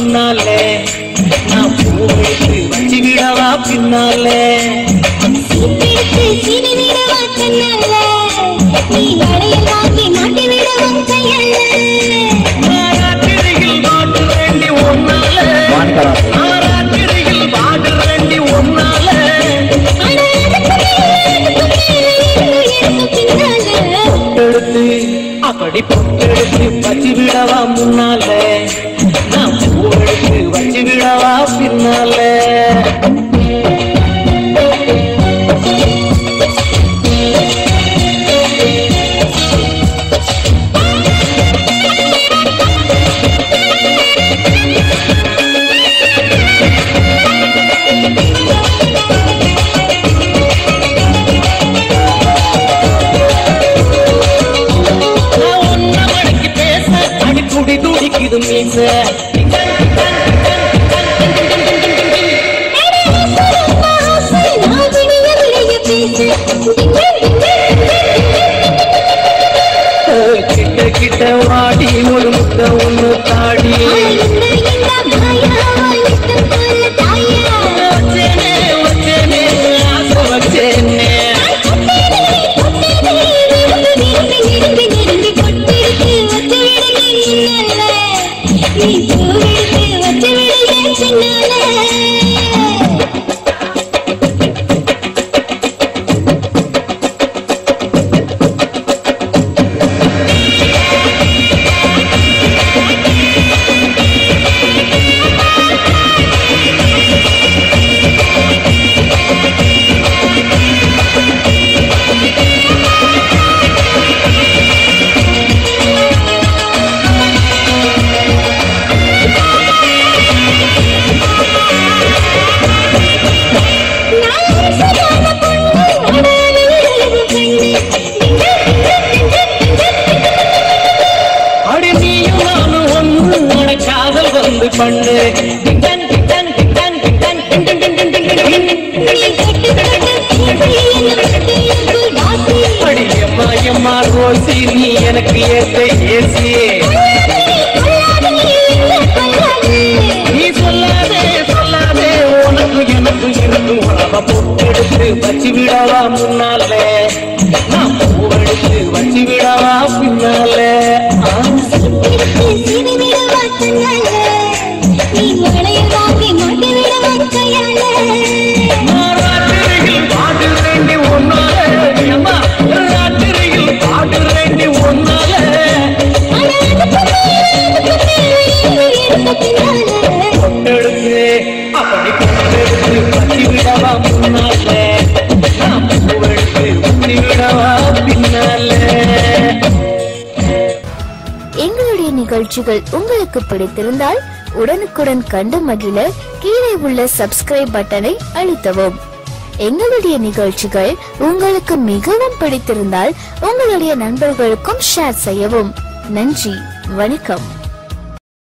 முன்னாலே நான் பூவெடுத்து வச்சு விடவா பின்னாலே சீப்பிடித்து சீவி விடவா கண்ணால நீ வளையல் வாங்கி மாட்டி விடவும் கையால ஆராத்திரியில் பாட்டு வேண்டி ஒன்னாலே ஆராத்திரியில் பாட்டு வேண்டி ஒன்னாலே அட அதுக்கு மேல அதுக்கு மேல எனக்கு பின்னால பொட்டெடுத்து அப்படி பொட்டெடுத்து வச்சு விடவா முன்னாலே நான் பூவெடுத்து வச்சு விடவா பின்னாலே நான் ஒன்ன மடக்கி பேச அடி துடி துடிக்குது மீச கிட்ட கிட்ட வாடி ஒரு முத்த ஒண்ணு தாடி வச்சேனே வச்சேனே ஆசை வச்சேனே பின்னால அடி நீயும் நானும் ஒண்ணு உன காதல் வந்து பண்ணு டிங்டன் டிங்டன் டிங்டன் டிங்டன் டிங்டன் டிங்டன் டிங்டன் அடி எம்மா எம்மா ரோசி நீ எனக்கு ஏத்த ஏசி நீ சொல்லாதே சொல்லாதே உனக்கு எனக்கு இருக்கு உறவ பொட்டெடுத்து வச்சு விடவா முன்னாலே நான் பூவெடுத்து வச்சு விடவா பின்னாலே ஆ. ராத்திரியில் பாட்டு வேண்டி ஒன்னாலே அம்மா ராத்திரியில் பாட்டு வேண்டி ஒன்னாலே பொட்டெடுத்து அப்படி பொட்டெடுத்து வச்சு விடவா முன்னாலே நான் பூவெடுத்து வச்சு விடவா பின்னாலே எங்களுடைய நிகழ்ச்சிகள் உங்களுக்கு பிடித்திருந்தால் உடனுக்குடன் கண்டு மகிழ கீழே உள்ள சப்ஸ்கிரைப் பட்டனை அழுத்தவும் எங்களுடைய நிகழ்ச்சிகள் உங்களுக்கு மிகவும் பிடித்திருந்தால் உங்களுடைய நண்பர்களுக்கும் ஷேர் செய்யவும் நன்றி வணக்கம்